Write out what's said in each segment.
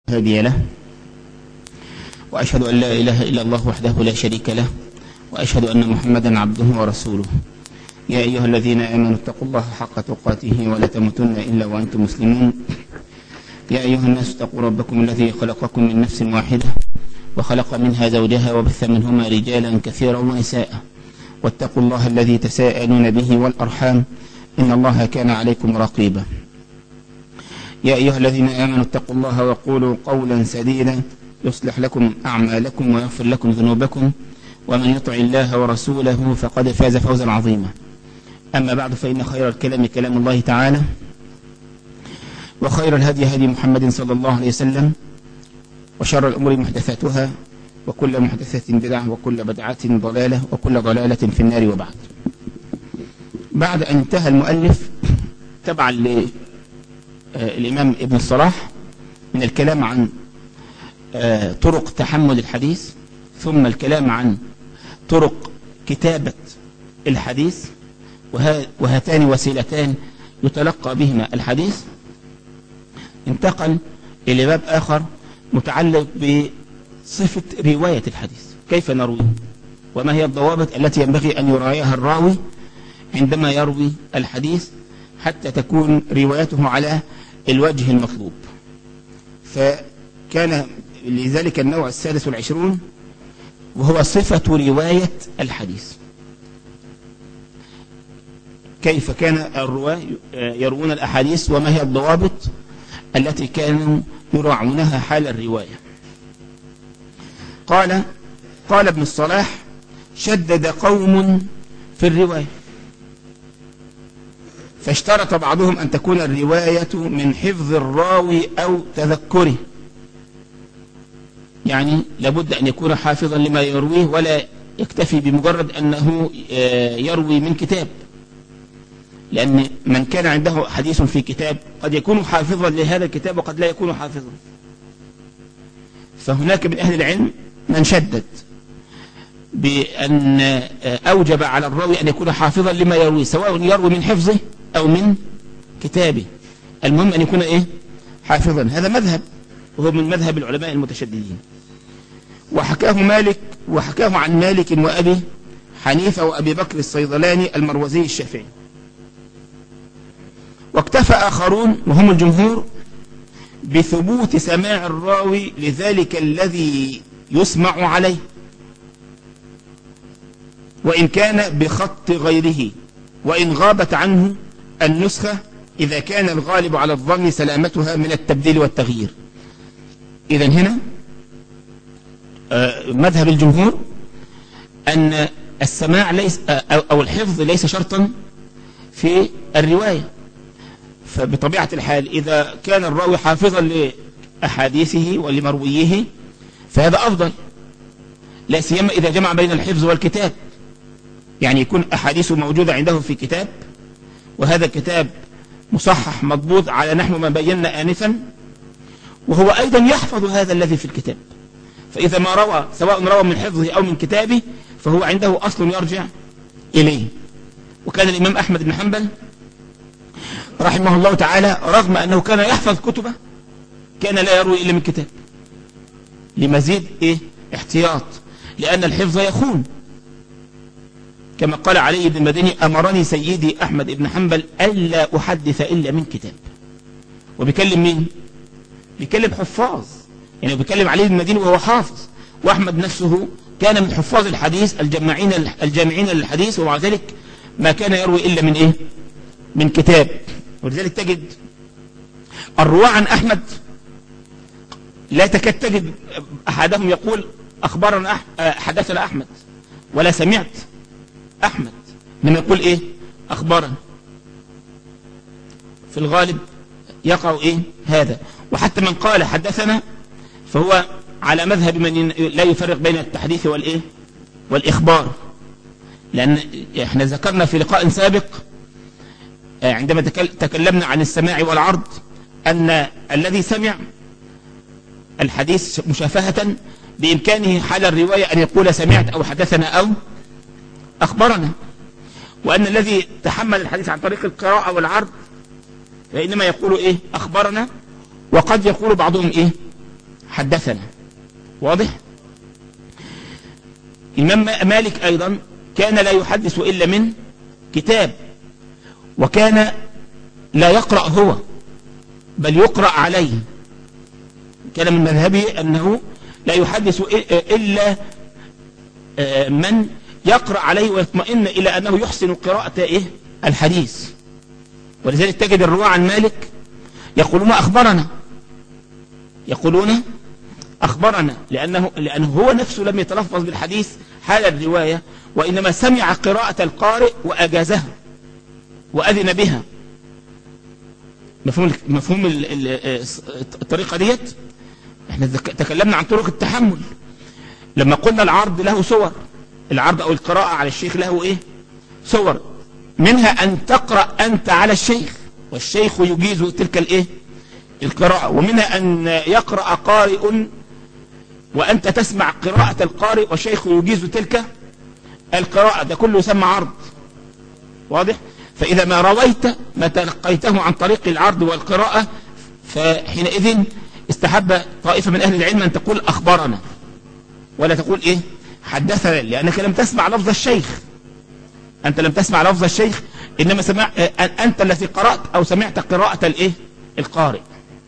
هادي له وأشهد أن لا إله إلا الله وحده لا شريك له وأشهد أن محمدا عبده ورسوله يا أيها الذين آمنوا اتقوا الله حق تقاته ولا تموتن إلا وأنتم مسلمون يا أيها الناس اتقوا ربكم الذي خلقكم من نفس واحدة وخلق منها زوجها وبث منهما رجالا كثيرا ونساء واتقوا الله الذي تساءلون به والأرحام إن الله كان عليكم رقيبا يا أيها الذين آمنوا اتقوا الله وقولوا قولا سديدا يصلح لكم أعمالكم ويغفر لكم ذنوبكم ومن يطع الله ورسوله فقد فاز فوزا عظيما أما بعد فإن خير الكلام كلام الله تعالى وخير الهدي هدي محمد صلى الله عليه وسلم وشر الأمور محدثاتها وكل محدثة بدعة وكل بدعة ضلالة وكل ضلالة في النار وبعد بعد أن انتهى المؤلف تبعا للإمام ابن الصلاح من الكلام عن طرق تحمل الحديث ثم الكلام عن طرق كتابة الحديث وهاتان وسيلتان يتلقى بهما الحديث انتقل إلى باب آخر متعلق بصفة رواية الحديث كيف نرويه وما هي الضوابط التي ينبغي أن يراعيها الراوي عندما يروي الحديث حتى تكون روايته على الوجه المطلوب فكان لذلك النوع السادس والعشرون وهو صفة رواية الحديث كيف كان الرواة يروون الأحاديث وما هي الضوابط التي كانوا يراعونها حال الرواية قال قال ابن الصلاح شدد قوم في الرواية فاشترط بعضهم أن تكون الرواية من حفظ الراوي أو تذكره يعني لابد أن يكون حافظا لما يرويه ولا يكتفي بمجرد أنه يروي من كتاب لأن من كان عنده حديث في كتاب قد يكون حافظا لهذا الكتاب وقد لا يكون حافظا فهناك من أهل العلم من شدد بأن أوجب على الراوي أن يكون حافظا لما يرويه سواء يروي من حفظه أو من كتابه المهم أن يكون إيه حافظا هذا مذهب وهو من مذهب العلماء المتشددين وحكاه مالك وحكاه عن مالك وأبي حنيفة وأبي بكر الصيدلاني المروزي الشافعي واكتفى آخرون وهم الجمهور بثبوت سماع الراوي لذلك الذي يسمع عليه وإن كان بخط غيره وإن غابت عنه النسخة إذا كان الغالب على الظن سلامتها من التبديل والتغيير إذا هنا مذهب الجمهور أن السماع ليس أو الحفظ ليس شرطا في الرواية فبطبيعة الحال إذا كان الراوي حافظا لأحاديثه ولمرويه فهذا أفضل لا سيما إذا جمع بين الحفظ والكتاب يعني يكون أحاديثه موجودة عنده في كتاب وهذا كتاب مصحح مضبوط على نحو ما بينا آنفا وهو أيضا يحفظ هذا الذي في الكتاب فإذا ما روى سواء روى من حفظه أو من كتابه فهو عنده أصل يرجع إليه وكان الإمام أحمد بن حنبل رحمه الله تعالى رغم أنه كان يحفظ كتبه كان لا يروي إلا من كتاب لمزيد إيه احتياط لأن الحفظ يخون كما قال علي بن المديني أمرني سيدي أحمد بن حنبل ألا أحدث إلا من كتاب وبيكلم مين بيكلم حفاظ يعني بيكلم علي بن المديني وهو حافظ وأحمد نفسه كان من حفاظ الحديث الجماعين الجامعين للحديث ومع ذلك ما كان يروي إلا من إيه من كتاب ولذلك تجد الرواة عن أحمد لا تكاد تجد أحدهم يقول أخبرنا أح... حدثنا أحمد ولا سمعت أحمد من يقول إيه أخبارا في الغالب يقع إيه هذا وحتى من قال حدثنا فهو على مذهب من لا يفرق بين التحديث والإيه والإخبار لأن احنا ذكرنا في لقاء سابق عندما تكلمنا عن السماع والعرض أن الذي سمع الحديث مشافهة بإمكانه حال الرواية أن يقول سمعت أو حدثنا أو أخبرنا وأن الذي تحمل الحديث عن طريق القراءة والعرض فإنما يقول إيه أخبرنا وقد يقول بعضهم إيه حدثنا واضح الإمام مالك أيضا كان لا يحدث إلا من كتاب وكان لا يقرأ هو بل يقرأ عليه كان من مذهبه أنه لا يحدث إلا آه، من يقرأ عليه ويطمئن إلى أنه يحسن قراءة إيه الحديث ولذلك تجد الرواة عن مالك يقولون أخبرنا يقولون أخبرنا لأنه, لأنه هو نفسه لم يتلفظ بالحديث حال الرواية وإنما سمع قراءة القارئ وأجازها وأذن بها مفهوم مفهوم الطريقة ديت احنا تكلمنا عن طرق التحمل لما قلنا العرض له صور العرض او القراءة على الشيخ له ايه صور منها ان تقرأ انت على الشيخ والشيخ يجيز تلك الايه القراءة ومنها ان يقرأ قارئ وانت تسمع قراءة القارئ والشيخ يجيز تلك القراءة ده كله يسمى عرض واضح فإذا ما رويت ما تلقيته عن طريق العرض والقراءة فحينئذ استحب طائفة من أهل العلم أن تقول أخبرنا ولا تقول إيه حدثنا لأنك لم تسمع لفظ الشيخ أنت لم تسمع لفظ الشيخ إنما سمع أنت الذي قرأت أو سمعت قراءة الإيه القارئ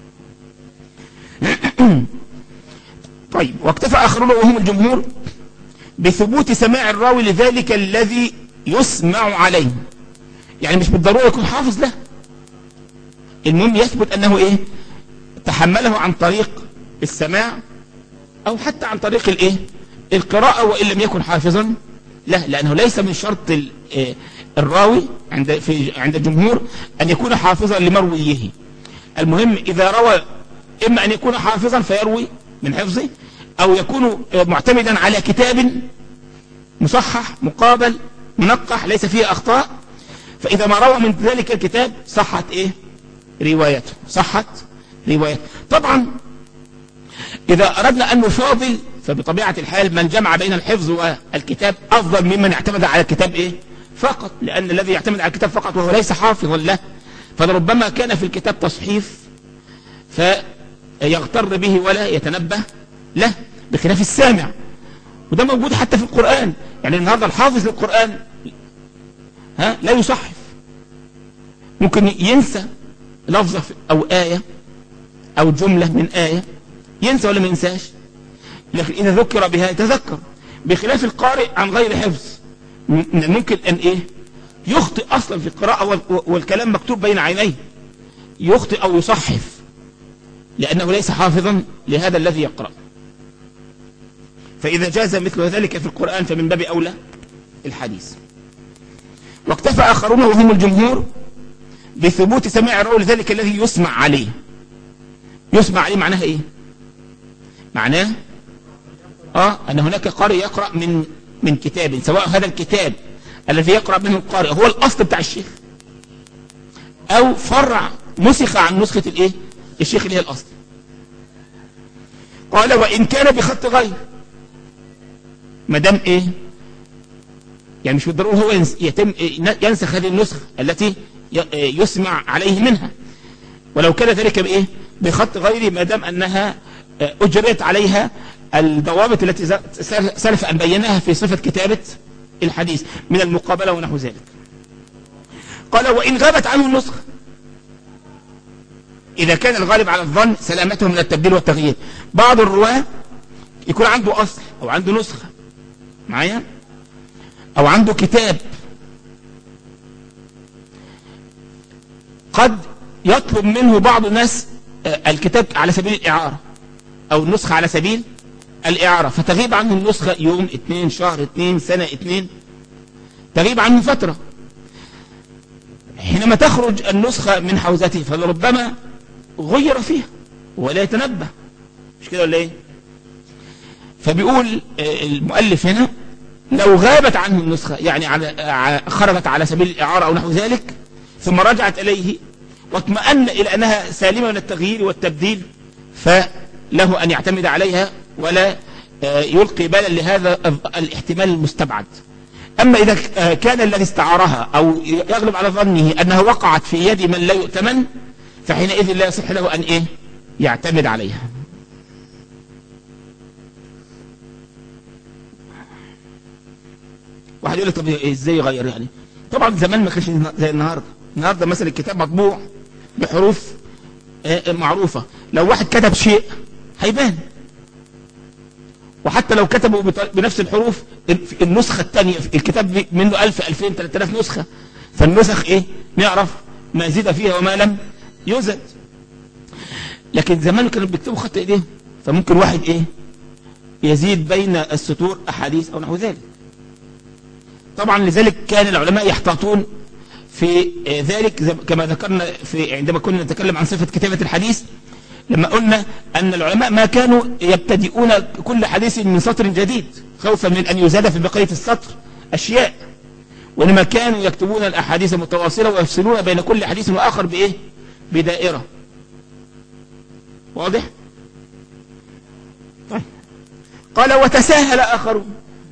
طيب واكتفى آخرون وهم الجمهور بثبوت سماع الراوي لذلك الذي يسمع عليه يعني مش بالضرورة يكون حافظ له المهم يثبت أنه إيه تحمله عن طريق السماع أو حتى عن طريق الإيه القراءة وإن لم يكن حافظا لا لأنه ليس من شرط إيه؟ الراوي عند في عند الجمهور أن يكون حافظا لمرويه المهم إذا روى إما أن يكون حافظا فيروي من حفظه أو يكون معتمدا على كتاب مصحح مقابل منقح ليس فيه أخطاء فإذا ما روى من ذلك الكتاب صحت إيه روايته صحت روايته طبعا إذا أردنا أن نفاضل فبطبيعة الحال من جمع بين الحفظ والكتاب أفضل ممن اعتمد على الكتاب إيه فقط لأن الذي يعتمد على الكتاب فقط وهو ليس حافظا له فلربما كان في الكتاب تصحيف فيغتر به ولا يتنبه له بخلاف السامع وده موجود حتى في القرآن يعني النهاردة الحافظ للقرآن ها لا يصحف ممكن ينسى لفظة أو آية أو جملة من آية ينسى ولا ما ينساش لكن إذا ذكر بها يتذكر بخلاف القارئ عن غير حفظ ممكن أن إيه يخطئ أصلا في القراءة والكلام مكتوب بين عينيه يخطئ أو يصحف لأنه ليس حافظا لهذا الذي يقرأ فإذا جاز مثل ذلك في القرآن فمن باب أولى الحديث واكتفى آخرون وهم الجمهور بثبوت سماع الراوي لذلك الذي يسمع عليه يسمع عليه معناها ايه معناه اه ان هناك قارئ يقرأ من من كتاب سواء هذا الكتاب الذي يقرأ منه القارئ هو الاصل بتاع الشيخ او فرع نسخ عن نسخة الايه الشيخ اللي هي الاصل قال وان كان بخط غير ما دام ايه يعني مش بالضرورة هو يتم ينسخ هذه النسخة التي يسمع عليه منها ولو كان ذلك بإيه بخط غيره ما دام أنها أجريت عليها الضوابط التي سلف أن بيناها في صفة كتابة الحديث من المقابلة ونحو ذلك قال وإن غابت عنه النسخة إذا كان الغالب على الظن سلامته من التبديل والتغيير بعض الرواة يكون عنده أصل أو عنده نسخة معايا او عنده كتاب قد يطلب منه بعض الناس آه، الكتاب على سبيل الإعارة أو النسخة على سبيل الإعارة فتغيب عنه النسخة يوم اتنين شهر اتنين سنة اتنين تغيب عنه فترة حينما تخرج النسخة من حوزته فلربما غير فيها ولا يتنبه مش كده ولا ايه فبيقول آه، المؤلف هنا لو غابت عنه النسخة يعني على خرجت على سبيل الإعارة أو نحو ذلك ثم رجعت إليه واطمأن إلى أنها سالمة من التغيير والتبديل فله أن يعتمد عليها ولا آه، يلقي بالا لهذا الاحتمال المستبعد أما إذا آه، كان الذي استعارها أو يغلب على ظنه أنها وقعت في يد من لا يؤتمن فحينئذ لا يصح له أن إيه يعتمد عليها واحد يقول لك طب ازاي يغير يعني طبعا زمان ما كانش زي النهارده النهارده مثلا الكتاب مطبوع بحروف آه، معروفه لو واحد كتب شيء هيبان وحتى لو كتبوا بط- بنفس الحروف ال- النسخة الثانية الكتاب بي- منه 1000 2000 3000 نسخة فالنسخ ايه نعرف ما زيد فيها وما لم يزد لكن زمان كانوا بيكتبوا خط ايديهم فممكن واحد ايه يزيد بين السطور احاديث او نحو ذلك طبعا لذلك كان العلماء يحتاطون في آه، ذلك زي- كما ذكرنا في عندما كنا نتكلم عن صفة كتابة الحديث لما قلنا أن العلماء ما كانوا يبتدئون كل حديث من سطر جديد خوفا من أن يزاد في بقية السطر أشياء وإنما كانوا يكتبون الأحاديث متواصلة ويفصلون بين كل حديث وآخر بإيه؟ بدائرة واضح؟ طيب قال وتساهل آخرون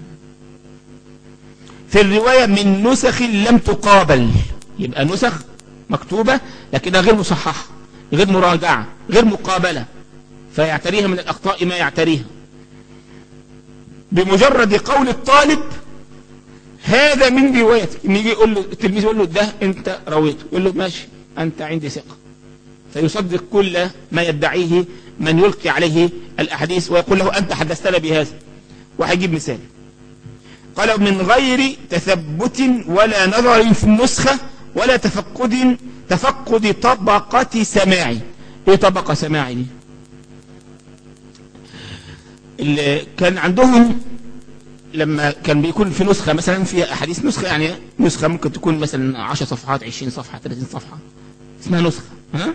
في الرواية من نسخ لم تقابل يبقى نسخ مكتوبة لكنها غير مصححة غير مراجعة غير مقابلة فيعتريها من الأخطاء ما يعتريها بمجرد قول الطالب هذا من روايتك ان يجي يقول له التلميذ يقول له ده انت رويته يقول له ماشي انت عندي ثقه فيصدق كل ما يدعيه من يلقي عليه الاحاديث ويقول له انت حدثتنا بهذا وهيجيب مثال قال من غير تثبت ولا نظر في النسخة ولا تفقد تفقد طبقة سماعي ايه طبقة سماعي دي اللي كان عندهم لما كان بيكون في نسخة مثلا في أحاديث نسخة يعني نسخة ممكن تكون مثلا 10 صفحات 20 صفحة 30 صفحة اسمها نسخة ها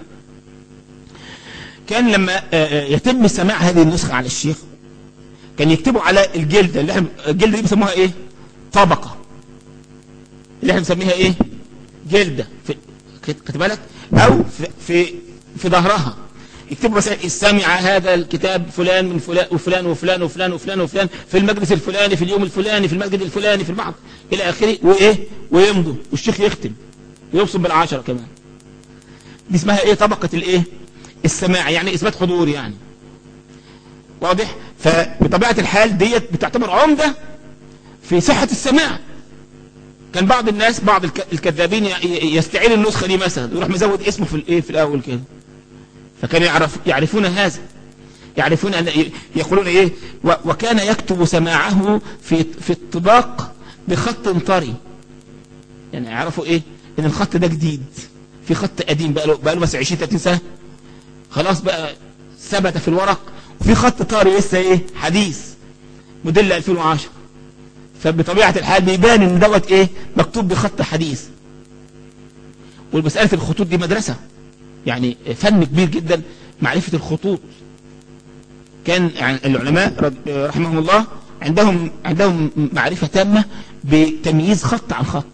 كان لما آه، آه، يتم سماع هذه النسخة على الشيخ كان يكتبوا على الجلدة اللي احنا الجلدة دي بيسموها ايه طبقة اللي احنا بنسميها ايه جلدة في خد بالك او في في, في ظهرها يكتبوا مثلا استمع هذا الكتاب فلان من فلان وفلان وفلان وفلان وفلان وفلان في المجلس الفلاني في اليوم الفلاني في المسجد الفلاني في المعهد الى اخره وايه ويمضوا والشيخ يختم ويبصم بالعشرة كمان دي اسمها ايه طبقة الايه السماع يعني اثبات حضور يعني واضح فبطبيعة الحال ديت بتعتبر عمدة في صحة السماع كان بعض الناس بعض الك- الكذابين ي- ي- يستعير النسخة دي مثلا يروح مزود اسمه في الايه في الاول كده فكانوا يعرف يعرفون هذا يعرفون ان ي- يقولون ايه و- وكان يكتب سماعه في في الطباق بخط طري يعني يعرفوا ايه ان الخط ده جديد في خط قديم بقى له بقى له مثلا 20 30 سنه خلاص بقى ثبت في الورق وفي خط طاري لسه ايه حديث موديل 2010 فبطبيعه الحال بيبان ان دوت ايه مكتوب بخط حديث والمساله الخطوط دي مدرسه يعني فن كبير جدا معرفه الخطوط كان يعني العلماء رض- رحمهم الله عندهم عندهم معرفه تامه بتمييز خط عن خط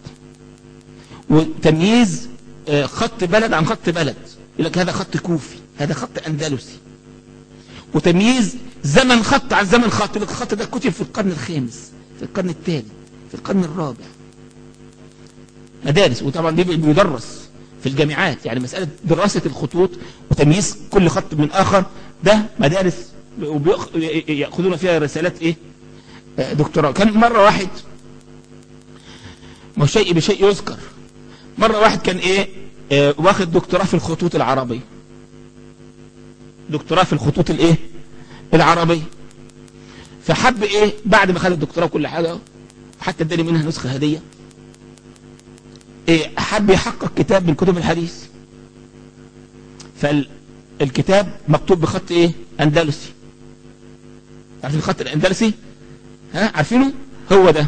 وتمييز آه، خط بلد عن خط بلد يقول لك هذا خط كوفي هذا خط اندلسي وتمييز زمن خط عن زمن خط يقول لك الخط ده كتب في القرن الخامس في القرن الثالث في القرن الرابع مدارس وطبعا دي بيدرس في الجامعات يعني مسألة دراسة الخطوط وتمييز كل خط من آخر ده مدارس ويأخذون فيها رسالات إيه آه، دكتوراه كان مرة واحد ما هو شيء بشيء يذكر مرة واحد كان إيه آه، واخد دكتوراه في الخطوط العربية دكتوراه في الخطوط الإيه العربية فحب إيه بعد ما خد الدكتوراه وكل حاجة حتى اداني منها نسخة هدية إيه حب يحقق كتاب من كتب الحديث فالكتاب مكتوب بخط ايه اندلسي عارفين الخط الاندلسي ها عارفينه هو ده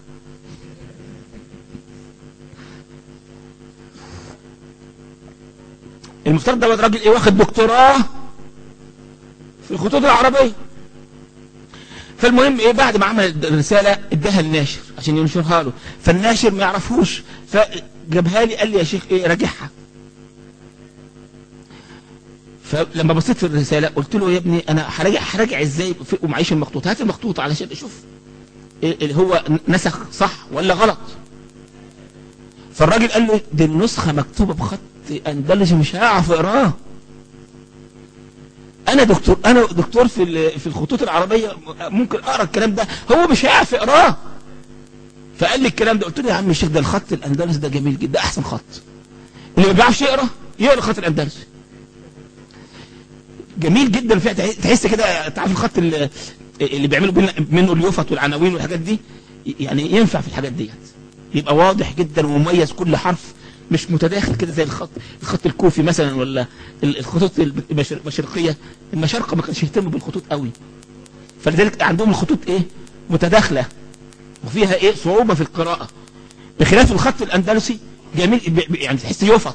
المفترض دوت راجل ايه واخد دكتوراه في الخطوط العربيه فالمهم ايه بعد ما عمل الرساله اداها للناشر عشان ينشرها له فالناشر ما يعرفوش فجابها لي قال لي يا شيخ ايه راجعها فلما بصيت في الرساله قلت له يا ابني انا هراجع هراجع ازاي في- ومعيش المخطوط هات المخطوط علشان اشوف إيه اللي هو نسخ صح ولا غلط فالراجل قال له دي النسخه مكتوبه بخط اندلسي مش هعرف اقراها انا دكتور انا دكتور في ال- في الخطوط العربيه ممكن اقرا الكلام ده هو مش هيعرف يقراه فقال لي الكلام ده قلت له يا عم الشيخ ده الخط الاندلسي ده جميل جدا ده احسن خط اللي ما بيعرفش يقرا يقرا الخط الاندلسي جميل جدا فيها تحس كده تعرف الخط اللي, اللي بيعملوا منه اليوفط والعناوين والحاجات دي يعني ينفع في الحاجات ديت يبقى واضح جدا ومميز كل حرف مش متداخل كده زي الخط الخط الكوفي مثلا ولا الخطوط المشرقيه المشارقه ما كانش يهتموا بالخطوط قوي فلذلك عندهم الخطوط ايه متداخله وفيها ايه صعوبه في القراءه بخلاف الخط الاندلسي جميل يعني تحس يفط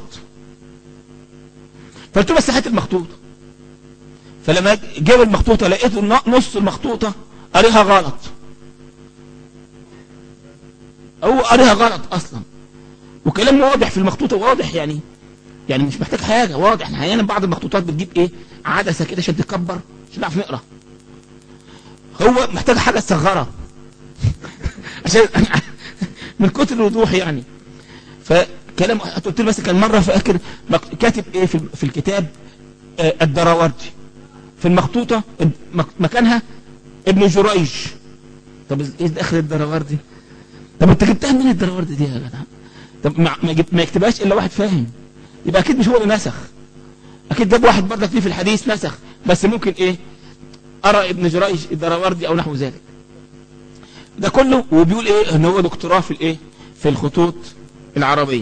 فقلت له بس هات المخطوطه فلما جاب المخطوطه لقيته نص المخطوطه قاريها غلط هو قاريها غلط اصلا وكلام واضح في المخطوطه واضح يعني يعني مش محتاج حاجه واضح احيانا بعض المخطوطات بتجيب ايه عدسه كده عشان تكبر عشان نعرف نقرا هو محتاج حاجه تصغرها عشان من كتر الوضوح يعني فكلام قلت له بس كان مره فاكر كاتب ايه في, في الكتاب آه الدراوردي في المخطوطه مكانها ابن جريج طب ايه دخل الدراوردي طب انت جبتها من الدراوردي دي يا جدع طب ما, ما يكتبهاش الا واحد فاهم يبقى اكيد مش هو اللي نسخ اكيد جاب واحد برضك فيه في الحديث نسخ بس ممكن ايه ارى ابن جريج الدراوردي او نحو ذلك ده كله وبيقول ايه ان هو دكتوراه في الايه في الخطوط العربية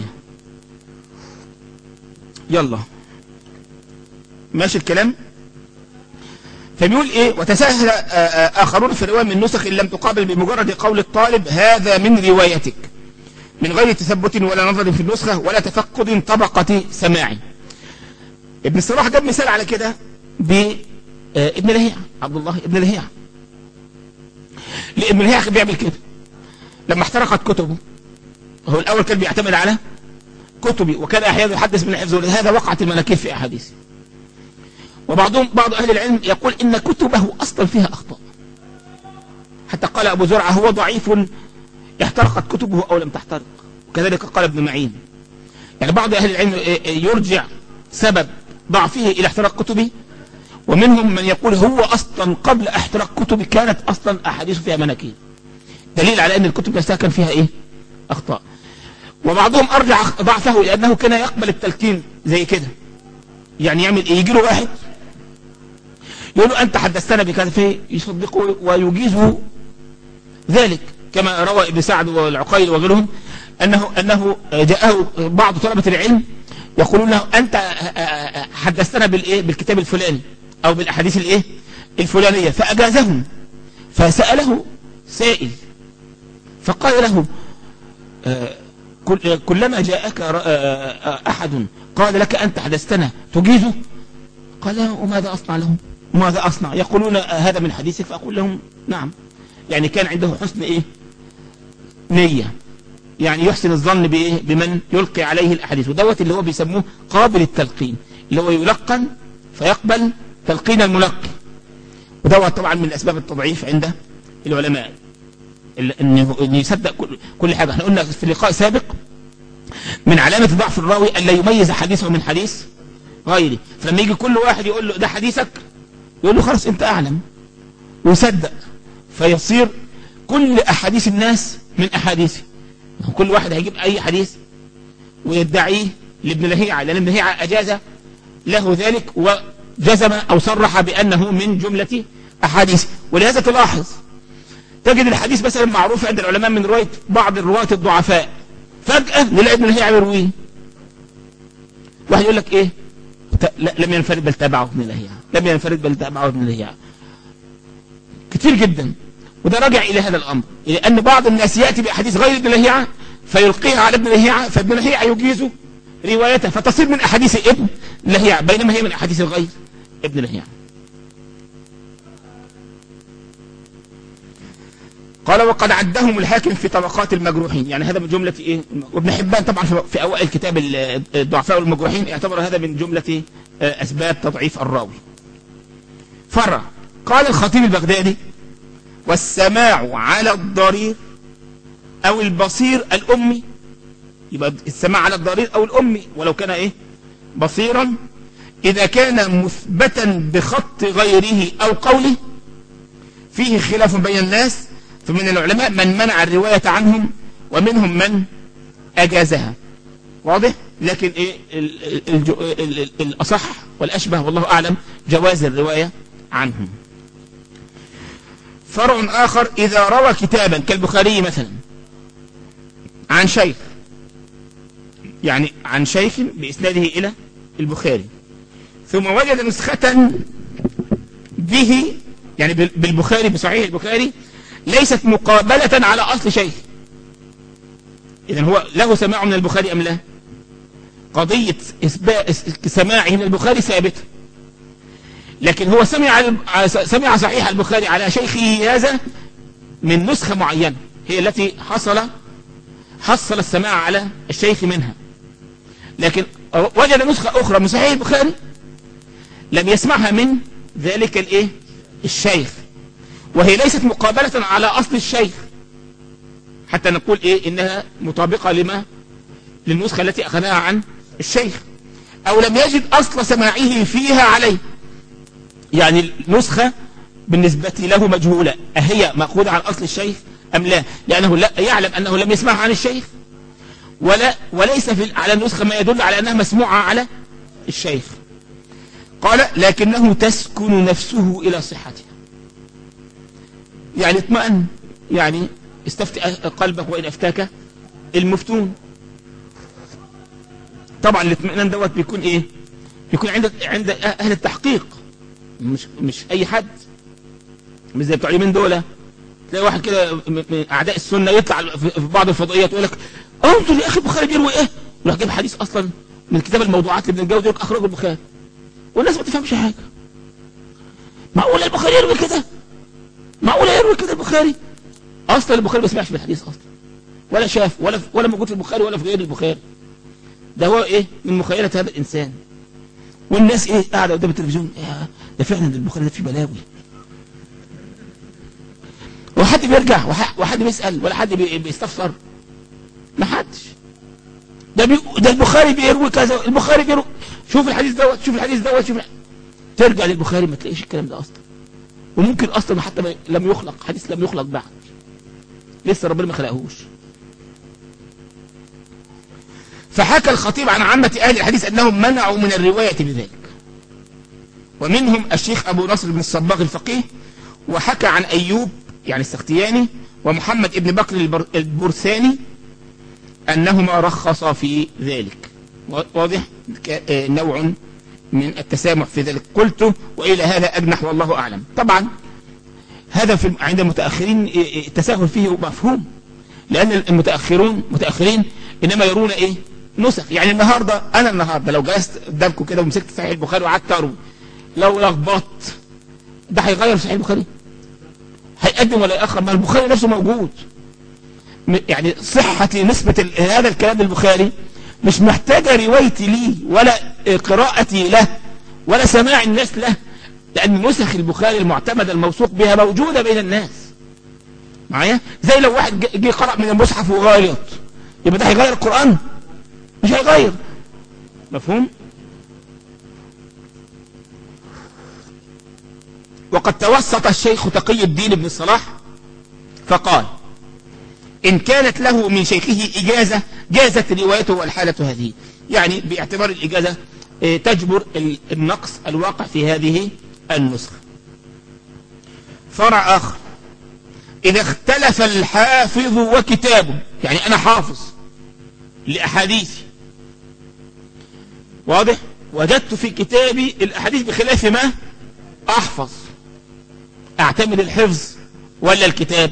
يلا ماشي الكلام فبيقول ايه وتساهل اخرون في الرواية من نسخ لم تقابل بمجرد قول الطالب هذا من روايتك من غير تثبت ولا نظر في النسخة ولا تفقد طبقة سماع ابن الصلاح جاب مثال على كده بابن لهيع عبد الله ابن لهيع ابن لهيع بيعمل كده لما احترقت كتبه هو الاول كان بيعتمد على كتبي وكان احيانا يحدث من حفظه لهذا وقعت المناكير في احاديثه وبعضهم بعض اهل العلم يقول ان كتبه اصلا فيها اخطاء حتى قال ابو زرعه هو ضعيف احترقت كتبه او لم تحترق وكذلك قال ابن معين يعني بعض اهل العلم يرجع سبب ضعفه الى احتراق كتبه ومنهم من يقول هو اصلا قبل احتراق كتبه كانت اصلا احاديث فيها مناكير دليل على ان الكتب نفسها كان فيها ايه اخطاء وبعضهم ارجع ضعفه لانه كان يقبل التلقين زي كده يعني يعمل ايه يجي له واحد يقول له انت حدثتنا بكذا فيصدقه ويجيزه ذلك كما روى ابن سعد والعقيل وغيرهم انه انه جاءه بعض طلبه العلم يقولون له انت حدثتنا بالايه بالكتاب الفلاني او بالاحاديث الايه الفلانيه فاجازهم فساله سائل فقال له كلما جاءك أحد قال لك أنت حدثتنا تجيزه قال له وماذا أصنع لهم وماذا أصنع يقولون هذا من حديثك فأقول لهم نعم يعني كان عنده حسن إيه نية يعني يحسن الظن بإيه بمن يلقي عليه الأحاديث ودوت اللي هو بيسموه قابل التلقين اللي هو يلقن فيقبل تلقين الملقي ودوت طبعا من أسباب التضعيف عند العلماء انه يصدق كل, كل حاجة احنا قلنا في لقاء سابق من علامة ضعف الراوي أن لا يميز حديثه من حديث غيره فلما يجي كل واحد يقول له ده حديثك يقول له خلاص انت أعلم ويصدق فيصير كل أحاديث الناس من أحاديثه كل واحد هيجيب أي حديث ويدعيه لابن لهيعة لأن ابن لهيعة أجاز له ذلك وجزم أو صرح بأنه من جملة أحاديث ولهذا تلاحظ تجد الحديث مثلا معروف عند العلماء من رواية بعض الرواة الضعفاء فجأة نلاقي ابن لهيعة يرويه واحد يقول لك ايه لم ينفرد بل تابعه ابن لهيعة لم ينفرد بل تابعه ابن لهيعة كتير جدا وده راجع الى هذا الامر لان بعض الناس ياتي باحاديث غير ابن لهيعة فيلقيها على ابن لهيعة فابن لهيعة يجيز روايته فتصير من احاديث ابن لهيعة بينما هي من احاديث الغير ابن لهيعة قال وقد عدهم الحاكم في طبقات المجروحين يعني هذا من جملة ايه وابن حبان طبعا في اوائل كتاب الضعفاء والمجروحين اعتبر هذا من جملة اسباب تضعيف الراوي فرع قال الخطيب البغدادي والسماع على الضرير او البصير الامي يبقى السماع على الضرير او الامي ولو كان ايه بصيرا اذا كان مثبتا بخط غيره او قوله فيه خلاف بين الناس فمن العلماء من منع الرواية عنهم ومنهم من أجازها واضح لكن ايه ال- ال- ال- ال- الأصح والأشبه والله أعلم جواز الرواية عنهم فرع آخر إذا روى كتابا كالبخاري مثلا عن شيخ يعني عن شيخ بإسناده إلى البخاري ثم وجد نسخة به يعني بال- بالبخاري بصحيح البخاري ليست مقابلة على أصل شيخ إذا هو له سماع من البخاري أم لا قضية إثبات سماعه من البخاري ثابتة لكن هو سمع ال- سمع صحيح البخاري على شيخه هذا من نسخة معينة هي التي حصل حصل السماع على الشيخ منها لكن وجد نسخة أخرى من صحيح البخاري لم يسمعها من ذلك الايه الشيخ وهي ليست مقابلة على أصل الشيخ حتى نقول إيه إنها مطابقة لما للنسخة التي أخذها عن الشيخ أو لم يجد أصل سماعه فيها عليه يعني النسخة بالنسبة له مجهولة أهي مأخوذة عن أصل الشيخ أم لا لأنه لا يعلم أنه لم يسمعها عن الشيخ ولا وليس في على النسخة ما يدل على أنها مسموعة على الشيخ قال لكنه تسكن نفسه إلى صحتها يعني اطمئن يعني استفتي قلبك وإن أفتاك المفتون طبعا الاطمئنان دوت بيكون ايه بيكون عند عند اهل التحقيق مش مش اي حد مش زي بتوع اليمين دول تلاقي واحد كده من اعداء السنه يطلع في بعض الفضائيات يقول لك انظر يا اخي البخاري بيروي ايه يروح جايب حديث اصلا من كتاب الموضوعات لابن الجوزي يقول لك اخرجه البخاري والناس ما تفهمش حاجه معقول البخاري يروي كده معقول يروي كده البخاري اصلا البخاري ما سمعش بالحديث اصلا ولا شاف ولا ولا موجود في البخاري ولا في غير البخاري ده هو ايه من مخيلة هذا الانسان والناس ايه قاعدة قدام التلفزيون إيه ده فعلا البخاري ده فيه بلاوي وحد بيرجع وحد بيسأل ولا حد بيستفسر ما حدش ده بي... ده البخاري بيروي كذا البخاري بيروي شوف الحديث دوت شوف الحديث دوت شوف ترجع للبخاري ما تلاقيش الكلام ده اصلا وممكن اصلا حتى ما... لم يخلق حديث لم يخلق بعد لسه ربنا ما خلقهوش فحكى الخطيب عن عامة أهل الحديث أنهم منعوا من الرواية بذلك ومنهم الشيخ أبو نصر بن الصباغ الفقيه وحكى عن أيوب يعني السختياني ومحمد ابن بكر البرساني أنهما رخصا في ذلك واضح نوع من التسامح في ذلك قلت وإلى هذا أجنح والله أعلم طبعا هذا في عند المتأخرين التساهل فيه مفهوم لأن المتأخرون متأخرين إنما يرون إيه نسخ يعني النهاردة أنا النهاردة لو جلست قدامكم كده ومسكت صحيح البخاري وقعدت أروي لو لخبطت ده هيغير صحيح البخاري هيقدم ولا يأخر ما البخاري نفسه موجود يعني صحة نسبة هذا الكلام البخاري مش محتاجة روايتي ليه ولا قراءتي له ولا سماع الناس له لأن نسخ البخاري المعتمدة الموثوق بها موجودة بين الناس معايا زي لو واحد جه قرأ من المصحف وغير يبقى ده هيغير القرآن مش هيغير مفهوم وقد توسط الشيخ تقي الدين بن الصلاح فقال إن كانت له من شيخه إجازة جازت روايته والحالة هذه يعني باعتبار الإجازة تجبر النقص الواقع في هذه النسخة فرع آخر إذا اختلف الحافظ وكتابه يعني أنا حافظ لأحاديثي واضح وجدت في كتابي الأحاديث بخلاف ما أحفظ أعتمد الحفظ ولا الكتاب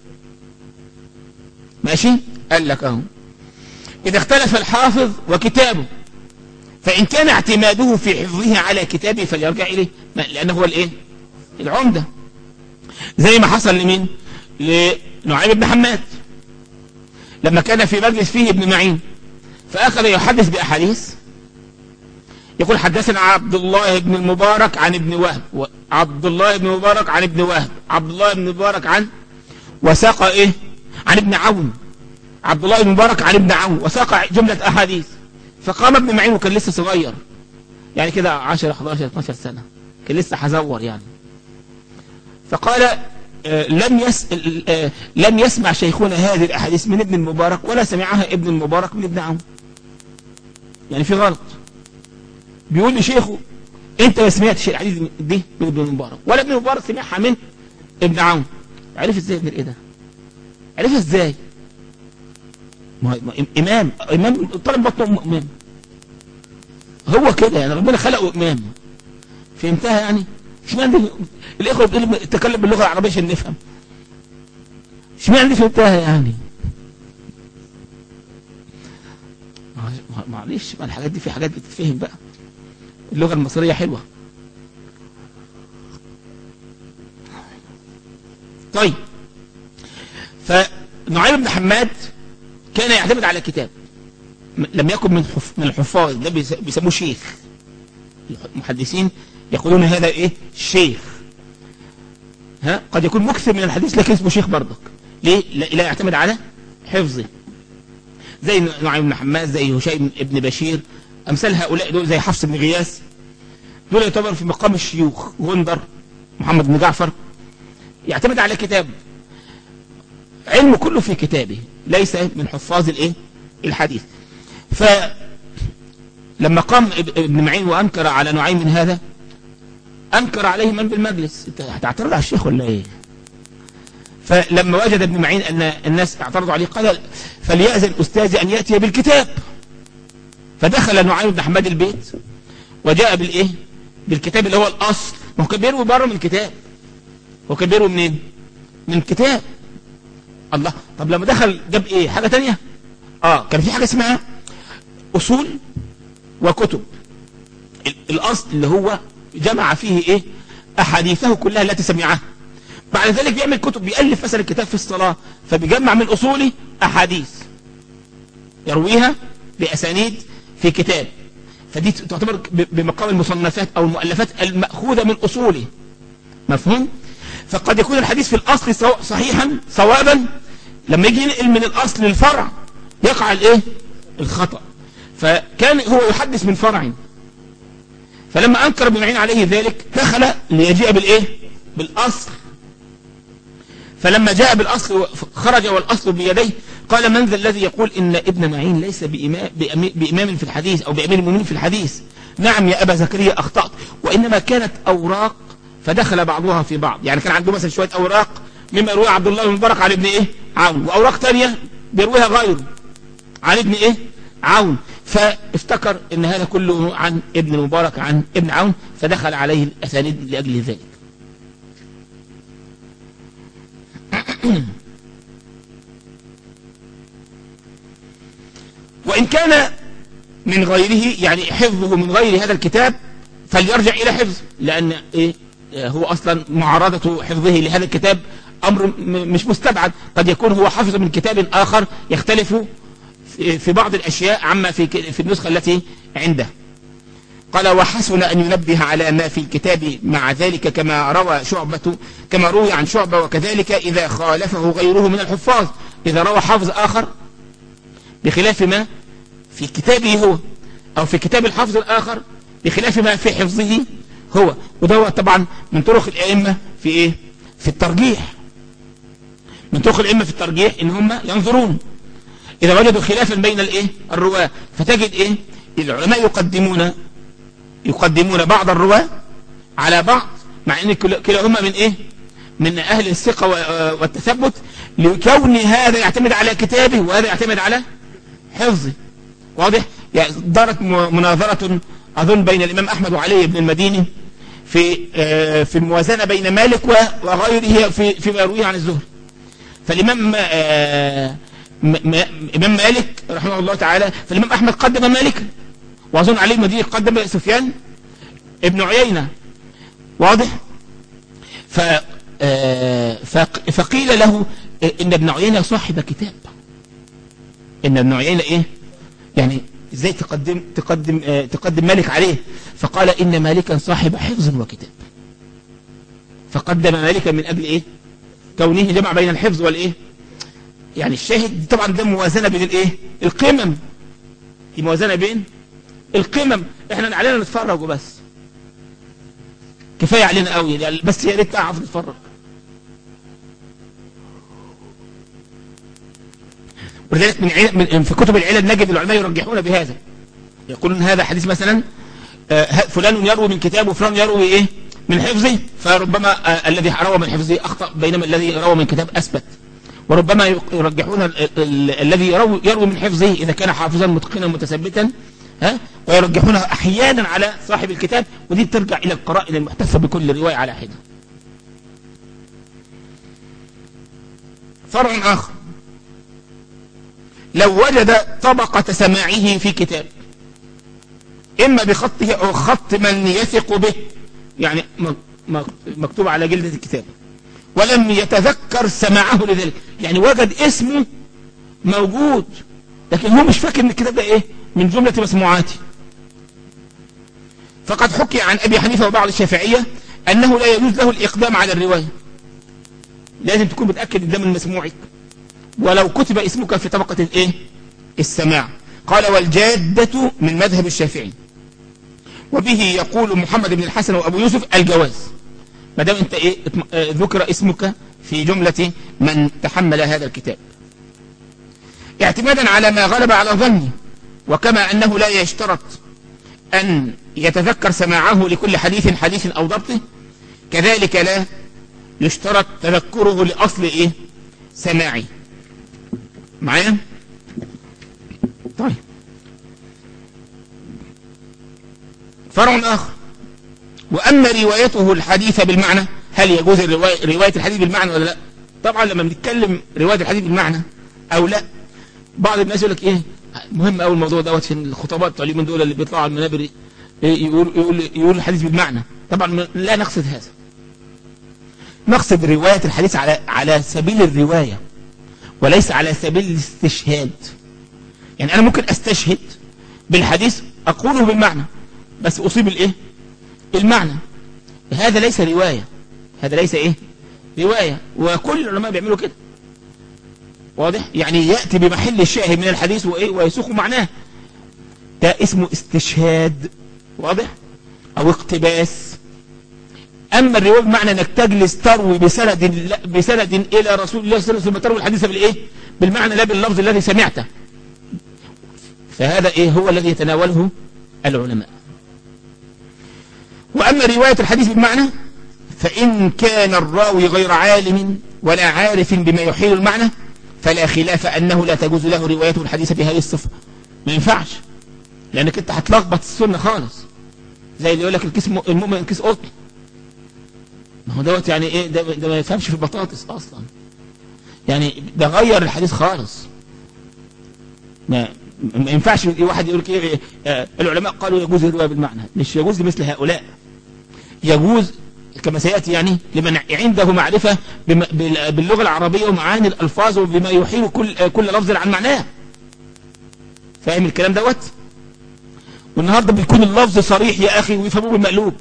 ماشي قال لك أهو إذا اختلف الحافظ وكتابه فإن كان اعتماده في حفظه على كتابه فليرجع إليه لأنه هو الإيه العمدة زي ما حصل لمين لنعيم بن حماد لما كان في مجلس فيه ابن معين فأخذ يحدث بأحاديث يقول حدثنا عبد الله بن المبارك عن ابن وهب عبد الله بن المبارك عن ابن وهب عبد الله بن المبارك عن وساق ايه عن ابن عون عبد الله بن المبارك عن ابن عون وساق جملة احاديث فقام ابن معين وكان لسه صغير يعني كده 10 11 12 سنة كان لسه هزور يعني فقال آه، لم يس آه، لم يسمع شيخنا هذه الاحاديث من ابن المبارك ولا سمعها ابن المبارك من ابن عون يعني في غلط بيقول لشيخه انت ما سمعتش الحديث دي من ابن المبارك ولا ابن المبارك سمعها من ابن عون عرف ازاي ابن الايه ده عرفها ازاي ما امام امام طالب بطنه امام هو كده يعني ربنا خلقه امام فهمتها يعني اشمعنى الاخوه بيقولوا تكلم باللغه العربيه عشان نفهم اشمعنى دي فهمتها يعني معلش ما الحاجات دي في حاجات بتتفهم بقى اللغه المصريه حلوه طيب فنعيم بن حماد كان يعتمد على كتاب لم يكن من حف من الحفاظ ده بيسموه شيخ المحدثين يقولون هذا ايه شيخ ها قد يكون مكثر من الحديث لكن اسمه شيخ برضك ليه لا يعتمد على حفظه زي نعيم بن حماد زي هشيم بن بشير امثال هؤلاء دول زي حفص بن غياث دول يعتبر في مقام الشيوخ غندر محمد بن جعفر يعتمد على كتاب علمه كله في كتابه ليس من حفاظ الايه الحديث فلما قام ابن معين وانكر على نوعين من هذا انكر عليه من بالمجلس انت هتعترض على الشيخ ولا ايه فلما وجد ابن معين ان الناس اعترضوا عليه قال فليأذن استاذي ان ياتي بالكتاب فدخل نعيم بن حماد البيت وجاء بالايه بالكتاب اللي هو الاصل ما هو كان بيروي بره من الكتاب هو كان بيروي منين من الكتاب الله طب لما دخل جاب ايه حاجة تانية اه كان في حاجة اسمها اصول وكتب الاصل اللي هو جمع فيه ايه احاديثه كلها التي سمعها بعد ذلك بيعمل كتب بيألف مثلا كتاب في الصلاة فبيجمع من اصوله احاديث يرويها باسانيد في كتاب فدي تعتبر بمقام المصنفات او المؤلفات المأخوذة من اصوله مفهوم فقد يكون الحديث في الاصل صحيحا صوابا لما يجي ينقل من الاصل للفرع يقع الايه الخطأ فكان هو يحدث من فرع فلما انكر ابن معين عليه ذلك دخل ليجيء بالايه بالاصل فلما جاء بالاصل خرج والاصل بيديه قال من ذا الذي يقول ان ابن معين ليس بإمام, بإمام في الحديث او بأمير المؤمنين في الحديث نعم يا ابا زكريا اخطأت وانما كانت اوراق فدخل بعضها في بعض يعني كان عنده مثلا شوية اوراق مما يروي عبد الله بن مبارك عن ابن ايه عون واوراق تانية بيرويها غيره عن ابن ايه عون فافتكر ان هذا كله عن ابن المبارك عن ابن عون فدخل عليه الاسانيد لاجل ذلك وإن كان من غيره يعني حفظه من غير هذا الكتاب فليرجع إلى حفظ لأن إيه هو أصلا معارضة حفظه لهذا الكتاب أمر مش مستبعد قد يكون هو حفظ من كتاب آخر يختلف في بعض الأشياء عما في في النسخة التي عنده قال وحسن أن ينبه على ما في الكتاب مع ذلك كما روى شعبة كما روي عن شعبة وكذلك إذا خالفه غيره من الحفاظ إذا روى حافظ آخر بخلاف ما في كتابه هو أو في كتاب الحافظ الآخر بخلاف ما في حفظه هو وده طبعا من طرق الأئمة في إيه في الترجيح من طرق الأئمة في الترجيح إن هم ينظرون إذا وجدوا خلافا بين الإيه الرواة فتجد إيه العلماء يقدمون يقدمون بعض الرواة على بعض مع ان كلاهما من ايه من اهل الثقة والتثبت لكون هذا يعتمد على كتابه وهذا يعتمد على حفظه واضح يعني دارت مناظرة اظن بين الامام احمد وعلي بن المديني في في الموازنة بين مالك وغيره في فيما يرويه عن الزهري فالامام امام مالك رحمه الله تعالى فالامام احمد قدم مالك واظن علي المديني قدم سفيان ابن عيينة واضح ف فقيل له ان ابن عيينة صاحب كتاب ان ابن عيينة ايه يعني ازاي تقدم تقدم تقدم مالك عليه فقال ان مالكا صاحب حفظ وكتاب فقدم مالكا من اجل ايه كونه جمع بين الحفظ والايه يعني الشاهد طبعا ده موازنة بين الايه القمم دي موازنة بين القمم احنا علينا نتفرج وبس كفاية علينا قوي يعني بس يا ريت اعرف نتفرج ولذلك من, عل... من في كتب العلل نجد العلماء يرجحون بهذا يقولون هذا حديث مثلا آه فلان يروي من كتابه وفلان يروي ايه من حفظه فربما آه الذي روى من حفظه اخطا بينما الذي روى من كتاب اثبت وربما يرجحون ال... ال... الذي يروي, يروي من حفظه اذا كان حافظا متقنا متثبتا ها ويرجحونه احيانا على صاحب الكتاب ودي ترجع الى القرائن المحتفه بكل روايه على حده فرع اخر لو وجد طبقة سماعه في كتاب إما بخطه أو خط من يثق به يعني مكتوب على جلدة الكتاب ولم يتذكر سماعه لذلك يعني وجد اسمه موجود لكن هو مش فاكر ان الكتاب ده ايه من جملة مسموعاته فقد حكي عن ابي حنيفة وبعض الشافعية انه لا يجوز له الاقدام على الرواية لازم تكون متأكد ده من مسموعك ولو كتب اسمك في طبقة الايه السماع قال والجادة من مذهب الشافعي وبه يقول محمد بن الحسن وابو يوسف الجواز ما دام انت ايه ذكر اسمك في جملة من تحمل هذا الكتاب اعتمادا على ما غلب على ظني وكما انه لا يشترط ان يتذكر سماعه لكل حديث حديث او ضبطه كذلك لا يشترط تذكره لاصل ايه سماعي معايا طيب فرع آخر وأما روايته الحديث بالمعنى هل يجوز الرواية رواية الحديث بالمعنى ولا لا طبعا لما بنتكلم رواية الحديث بالمعنى أو لا بعض الناس يقول لك إيه مهم أول الموضوع دوت في الخطباء بتوع اليومين دول اللي بيطلعوا على المنابر إيه يقول يقول يقول الحديث بالمعنى طبعا لا نقصد هذا نقصد رواية الحديث على على سبيل الرواية وليس على سبيل الاستشهاد يعني أنا ممكن أستشهد بالحديث أقوله بالمعنى بس أصيب الإيه المعنى هذا ليس رواية هذا ليس إيه رواية وكل العلماء بيعملوا كده واضح يعني يأتي بمحل الشاهد من الحديث وإيه ويسوق معناه ده اسمه استشهاد واضح أو اقتباس أما الرواية بمعنى أنك تجلس تروي بسند, بسند إلى رسول الله صلى الله عليه وسلم تروي الحديث بالإيه بالمعنى لا باللفظ الذي سمعته فهذا إيه هو الذي يتناوله العلماء وأما رواية الحديث بالمعنى فإن كان الراوي غير عالم ولا عارف بما يحيل المعنى فلا خلاف أنه لا تجوز له روايته الحديث بهذه الصفة ما ينفعش لأنك أنت هتلخبط السنة خالص زي اللي يقول لك الكيس المؤمن كيس قطن ما هو دوت يعني ايه ده, ده ما يفهمش في البطاطس اصلا يعني ده غير الحديث خالص ما ما ينفعش واحد يقول ايه العلماء قالوا يجوز الروايه بالمعنى مش يجوز لمثل هؤلاء يجوز كما سياتي يعني لمن عنده معرفه باللغه العربيه ومعاني الالفاظ وبما يحيل كل كل لفظ عن معناه فاهم الكلام دوت والنهارده بيكون اللفظ صريح يا اخي ويفهموه بالمقلوب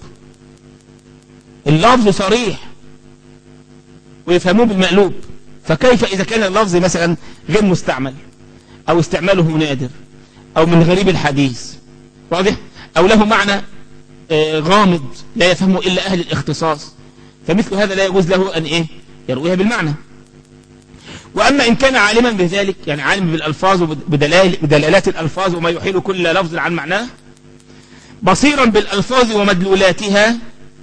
اللفظ صريح ويفهموه بالمقلوب فكيف إذا كان اللفظ مثلا غير مستعمل أو استعماله نادر أو من غريب الحديث واضح أو له معنى غامض لا يفهمه إلا أهل الاختصاص فمثل هذا لا يجوز له أن إيه يرويها بالمعنى وأما إن كان عالما بذلك يعني عالم بالألفاظ وبدلال بدلالات الألفاظ وما يحيل كل لفظ عن معناه بصيرا بالألفاظ ومدلولاتها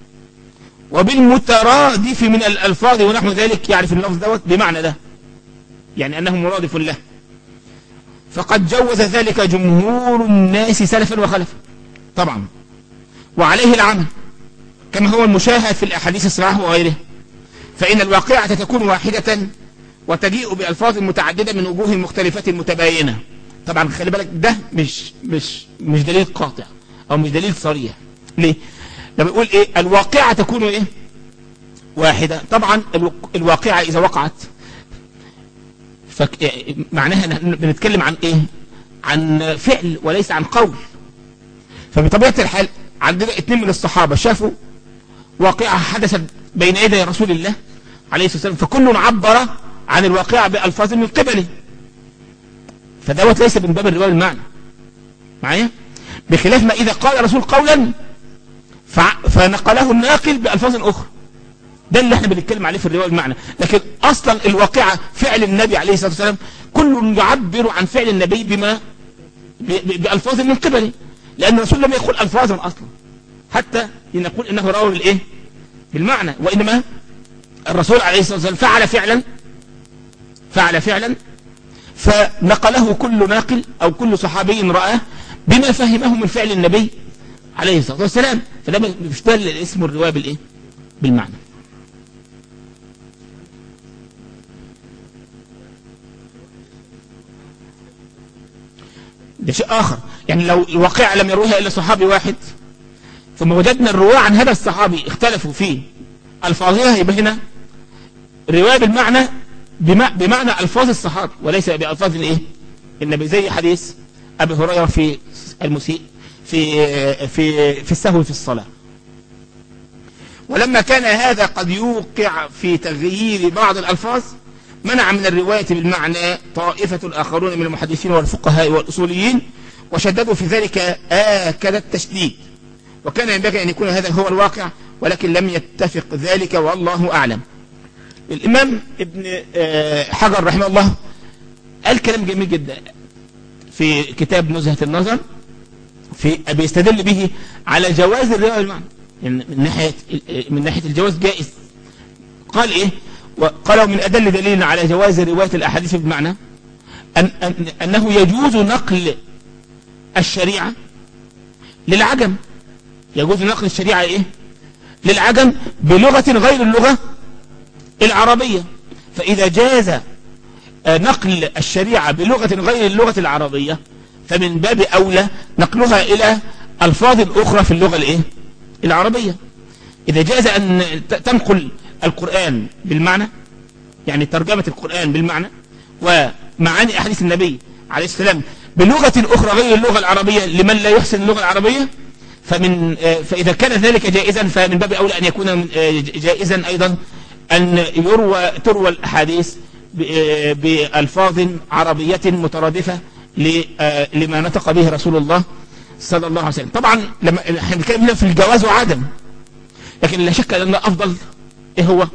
وبالمترادف من الألفاظ ونحو ذلك يعرف اللفظ دوت بمعنى ده يعني أنه مرادف له فقد جوز ذلك جمهور الناس سلفا وخلفا طبعا وعليه العمل كما هو المشاهد في الأحاديث الصحاح وغيرها فإن الواقعة تكون واحدة وتجيء بألفاظ متعددة من وجوه مختلفة متباينة طبعا خلي بالك ده مش مش مش دليل قاطع أو مش دليل صريح ليه لما يقول ايه الواقعة تكون ايه واحدة طبعا الواقعة اذا وقعت فك... معناها بنتكلم عن ايه عن فعل وليس عن قول فبطبيعة الحال عندنا اتنين من الصحابة شافوا واقعة حدثت بين يدي رسول الله عليه الصلاة والسلام فكل عبر عن الواقعة بألفاظ من قبله فدوت ليس من باب الرواية المعنى معايا بخلاف ما إذا قال رسول قولا فنقله الناقل بألفاظ أخرى ده اللي احنا بنتكلم عليه في الرواية المعنى لكن اصلا الواقعة فعل النبي عليه الصلاة والسلام كل يعبر عن فعل النبي بما بألفاظ من قبله لأن الرسول لم يقول ألفاظا أصلا حتى لنقول إنه روى بالإيه بالمعنى وإنما الرسول عليه الصلاة والسلام فعل فعلا فعل فعلا فنقله كل ناقل أو كل صحابي رآه بما فهمه من فعل النبي عليه الصلاة والسلام فده بيشتغل اسم الرواية بالإيه بالمعنى ده شيء آخر يعني لو الواقع لم يروها إلا صحابي واحد ثم وجدنا الرواة عن هذا الصحابي اختلفوا فيه ألفاظها يبقى هنا الرواية بالمعنى بمعنى ألفاظ الصحابة وليس بألفاظ الإيه النبي زي حديث أبي هريرة في المسيء في في في السهو في الصلاة ولما كان هذا قد يوقع في تغيير بعض الألفاظ منع من الرواية بالمعنى طائفة الآخرون من المحدثين والفقهاء والأصوليين وشددوا في ذلك آكد التشديد وكان ينبغي أن يكون هذا هو الواقع ولكن لم يتفق ذلك والله أعلم الإمام ابن حجر رحمه الله قال كلام جميل جدا في كتاب نزهة النظر في بيستدل به على جواز الرواية بالمعنى يعني من ناحية من ناحية الجواز جائز قال إيه وقالوا من أدل دليل على جواز رواية الأحاديث بالمعنى أن أن أنه يجوز نقل الشريعة للعجم يجوز نقل الشريعة إيه للعجم بلغة غير اللغة العربية فإذا جاز نقل الشريعة بلغة غير اللغة العربية فمن باب أولى نقلها إلى ألفاظ أخرى في اللغة الإيه العربية إذا جاز أن تنقل القرآن بالمعنى يعني ترجمة القرآن بالمعنى ومعاني أحاديث النبي عليه السلام بلغة أخرى غير اللغة العربية لمن لا يحسن اللغة العربية فمن فإذا كان ذلك جائزا فمن باب أولى أن يكون جائزا أيضا أن يروى تروى الأحاديث بألفاظ عربية مترادفة لما نطق به رسول الله صلى الله عليه وسلم طبعا لما احنا بنتكلم هنا في الجواز وعدم لكن لا شك أن الأفضل إيه هو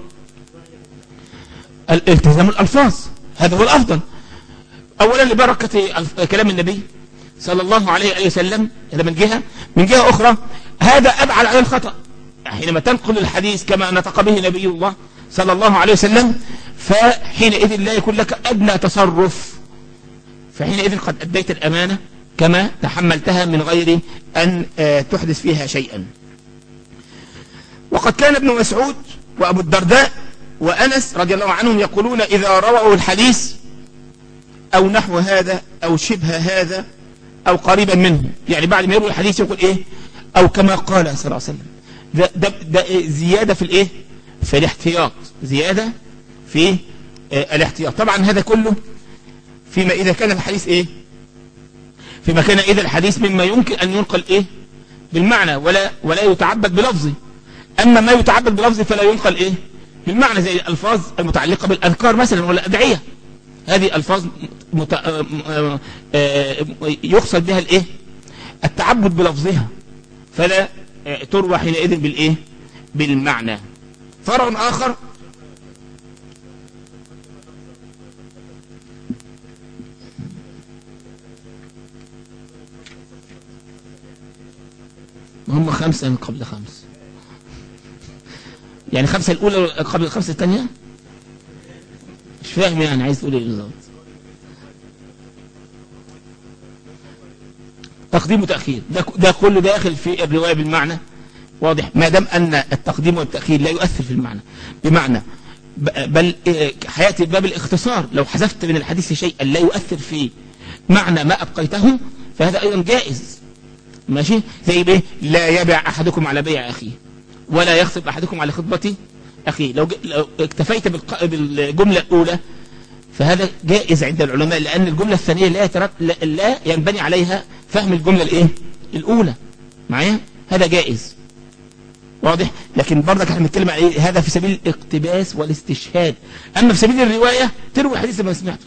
الالتزام الألفاظ هذا هو الأفضل أولا لبركة كلام النبي صلى الله عليه وسلم هذا من جهة من جهة أخرى هذا أبعد عن الخطأ حينما تنقل الحديث كما نطق به نبي الله صلى الله عليه وسلم فحينئذ لا يكون لك أدنى تصرف فحينئذ قد أديت الأمانة كما تحملتها من غير أن تحدث فيها شيئا وقد كان ابن مسعود وأبو الدرداء وأنس رضي الله عنهم يقولون إذا رووا الحديث أو نحو هذا أو شبه هذا أو قريبا منه يعني بعد ما يروي الحديث يقول إيه أو كما قال صلى الله عليه وسلم ده, ده, ده زيادة في الإيه في الاحتياط زيادة في اه الاحتياط طبعا هذا كله فيما إذا كان الحديث إيه فيما كان إذا الحديث مما يمكن أن ينقل إيه بالمعنى ولا ولا يتعبد بلفظه أما ما يتعبد بلفظه فلا ينقل إيه بالمعنى زي الألفاظ المتعلقة بالأذكار مثلا ولا أدعية هذه ألفاظ مت... اه اه يقصد بها الإيه التعبد بلفظها فلا تروى حينئذ بالإيه بالمعنى فرع آخر هم خمسة من قبل خمس يعني خمسة الأولى قبل الخمسة الثانية مش فاهم يعني عايز تقول ايه بالظبط تقديم وتأخير ده, ده كله داخل في الرواية بالمعنى واضح ما دام أن التقديم والتأخير لا يؤثر في المعنى بمعنى بل حياتي باب الاختصار لو حذفت من الحديث شيئا لا يؤثر في معنى ما أبقيته فهذا أيضا جائز ماشي زي بايه لا يبع أحدكم على بيع أخيه ولا يخطب أحدكم على خطبة أخيه لو, لو اكتفيت بالجملة الأولى فهذا جائز عند العلماء لأن الجملة الثانية لا, يترك لا ينبني عليها فهم الجملة الإيه؟ الأولى معايا هذا جائز واضح لكن برضك احنا بنتكلم عن ايه هذا في سبيل الاقتباس والاستشهاد اما في سبيل الروايه تروي الحديث ما سمعته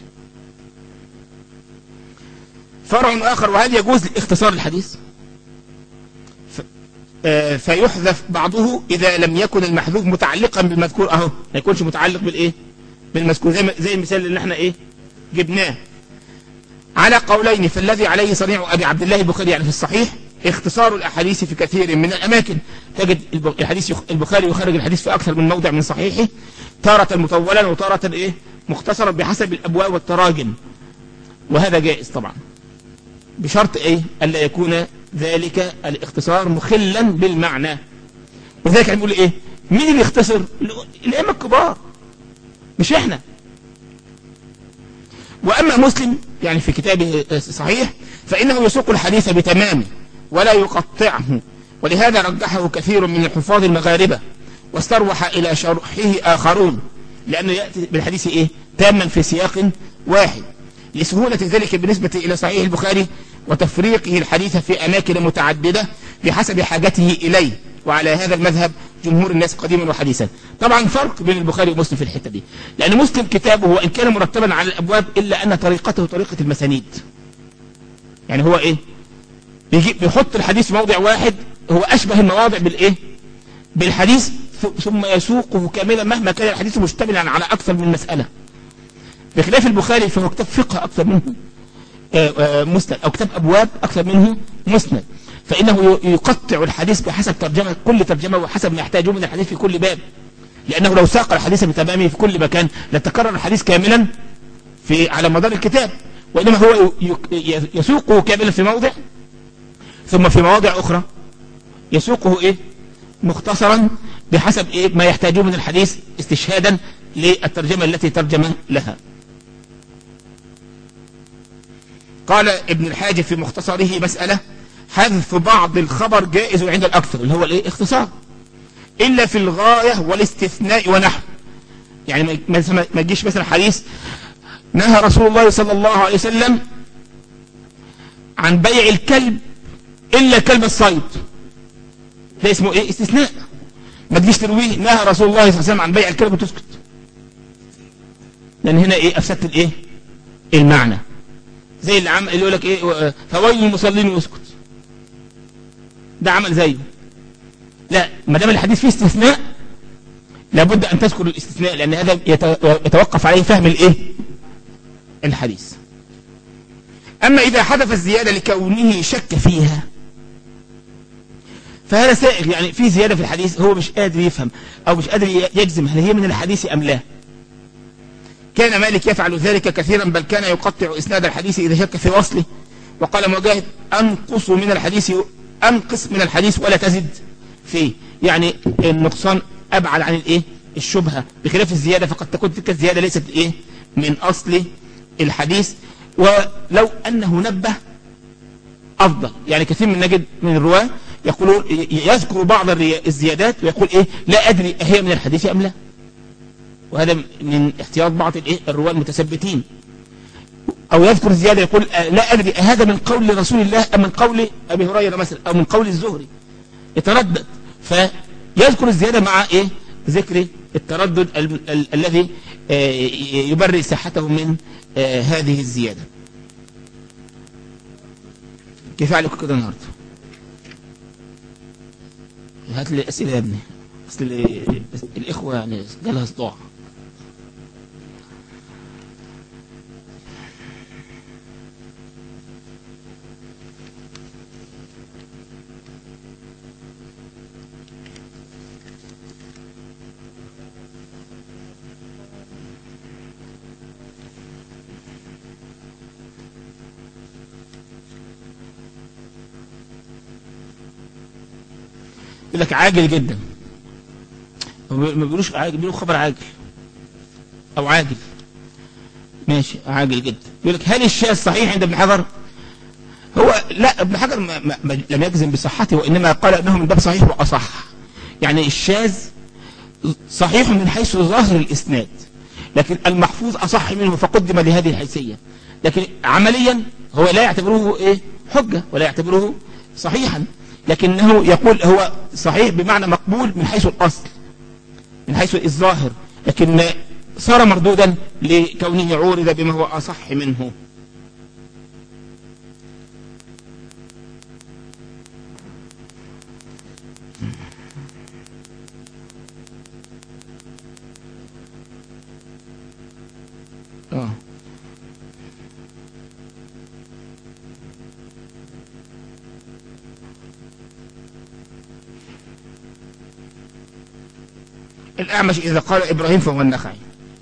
فرع اخر وهل يجوز اختصار الحديث ف... آه، فيحذف بعضه إذا لم يكن المحذوف متعلقا بالمذكور أهو ما يكونش متعلق بالإيه بالمذكور زي, ما- زي المثال اللي احنا إيه جبناه على قولين فالذي عليه صنيع أبي عبد الله البخاري يعني في الصحيح اختصار الأحاديث في كثير من الأماكن تجد الب- الحديث يخ- البخاري يخرج الحديث في أكثر من موضع من صحيحه تارة مطولا وتارة إيه مختصرا بحسب الأبواب والتراجم وهذا جائز طبعا بشرط إيه ألا يكون ذلك الاختصار مخلا بالمعنى وذلك هنقول إيه مين اللي يختصر الأئمة الكبار مش إحنا وأما مسلم يعني في كتابه صحيح فإنه يسوق الحديث بتمامه ولا يقطعه ولهذا رجحه كثير من الحفاظ المغاربة واستروح إلى شرحه آخرون لأنه يأتي بالحديث إيه تاما في سياق واحد لسهولة ذلك بالنسبة إلى صحيح البخاري وتفريقه الحديث في أماكن متعددة بحسب حاجته إليه وعلى هذا المذهب جمهور الناس قديما وحديثا طبعا فرق بين البخاري ومسلم في الحتة دي لأن مسلم كتابه وإن كان مرتبا على الأبواب إلا أن طريقته طريقة المسانيد يعني هو إيه بيجي بيحط الحديث في موضع واحد هو أشبه المواضع بالإيه بالحديث ث- ثم يسوقه كاملا مهما كان الحديث مشتملا على أكثر من مسألة بخلاف البخاري فهو كتاب فقه أكثر منه آه، آه، مسند أو كتاب أبواب أكثر منه مسند فإنه ي- يقطع الحديث بحسب ترجمة كل ترجمة وحسب ما يحتاجه من الحديث في كل باب لأنه لو ساق الحديث بتمامه في كل مكان لتكرر الحديث كاملا في على مدار الكتاب وإنما هو ي- ي- يسوقه كاملا في موضع ثم في مواضع أخرى يسوقه إيه مختصرا بحسب إيه ما يحتاجه من الحديث استشهادا للترجمة التي ترجم لها قال ابن الحاجب في مختصره مسألة حذف بعض الخبر جائز عند الأكثر اللي هو الايه اختصار إلا في الغاية والاستثناء ونحو يعني ما- ما ما تجيش مثلا حديث نهى رسول الله صلى الله عليه وسلم عن بيع الكلب إلا كلب الصيد ده اسمه ايه استثناء ما تجيش ترويه نهى رسول الله صلى الله عليه وسلم عن بيع الكلب وتسكت لأن هنا ايه أفسدت الايه المعنى زي اللي عم اللي يقول لك ايه فويل للمصلين ويسكت ده عمل زيه لا ما دام الحديث فيه استثناء لابد ان تذكر الاستثناء لان هذا يت- يتوقف عليه فهم الايه الحديث اما اذا حدث الزياده لكونه شك فيها فهذا سائغ يعني في زياده في الحديث هو مش قادر يفهم او مش قادر ي- يجزم هل هي من الحديث ام لا كان مالك يفعل ذلك كثيرا بل كان يقطع إسناد الحديث إذا شك في وصله وقال مجاهد أنقص من الحديث أنقص من الحديث ولا تزد فيه يعني النقصان أبعد عن الإيه الشبهة بخلاف الزيادة فقد تكون تلك الزيادة ليست إيه من أصل الحديث ولو أنه نبه أفضل يعني كثير من نجد من الرواة يقولون ي- يذكر بعض الري- الزيادات ويقول إيه لا أدري هي من الحديث أم لا وهذا من احتياط بعض الايه الرواه المتثبتين او يذكر زياده يقول آه، لا ادري هذا من قول رسول الله ام من قول ابي هريره مثلا او من قول الزهري يتردد فيذكر الزياده مع ايه ذكر التردد ال- ال- الذي آه، يبرئ صحته من آه، هذه الزياده كيف عليكم كده النهارده هات لي اسئله يا ابني اصل ال- الاخوه يعني جالها صداع يقول لك عاجل جدا ما بيقولوش عاجل بيقولوا خبر عاجل او عاجل ماشي عاجل جدا يقول لك هل الشاذ صحيح عند ابن حجر هو لا ابن حجر ما ما ما لم يجزم بصحته وانما قال انه من باب صحيح واصح يعني الشاذ صحيح من حيث ظاهر الاسناد لكن المحفوظ اصح منه فقدم لهذه الحيثيه لكن عمليا هو لا يعتبره ايه حجه ولا يعتبره صحيحا لكنه يقول هو صحيح بمعنى مقبول من حيث الاصل من حيث الظاهر لكن صار مردودا لكونه عورض بما هو اصح منه اه الأعمش إذا قال إبراهيم فهو النخعي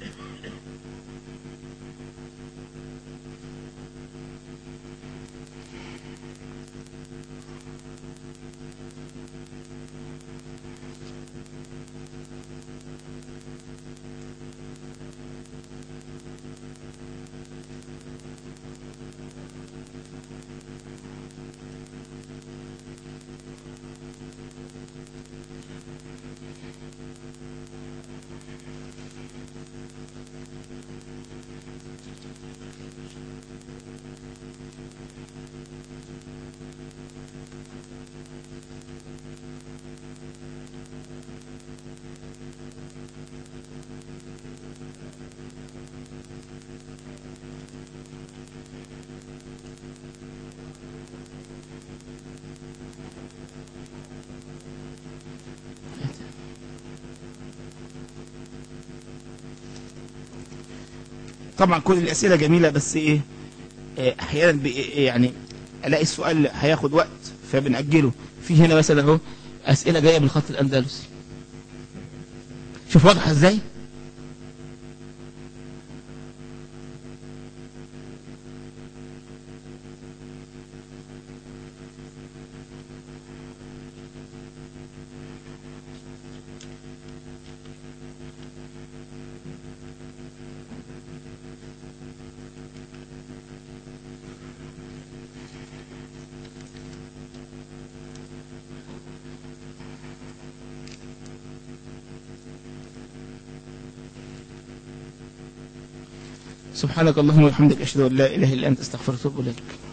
طبعا كل الأسئلة جميلة بس إيه إيه، أحيانا بي- إيه يعني ألاقي السؤال هياخد وقت فبنأجله في هنا مثلا أهو أسئلة جاية من الخط الأندلسي شوف واضحة إزاي سبحانك اللهم وبحمدك أشهد أن لا إله إلا أنت أستغفرك وأتوب إليك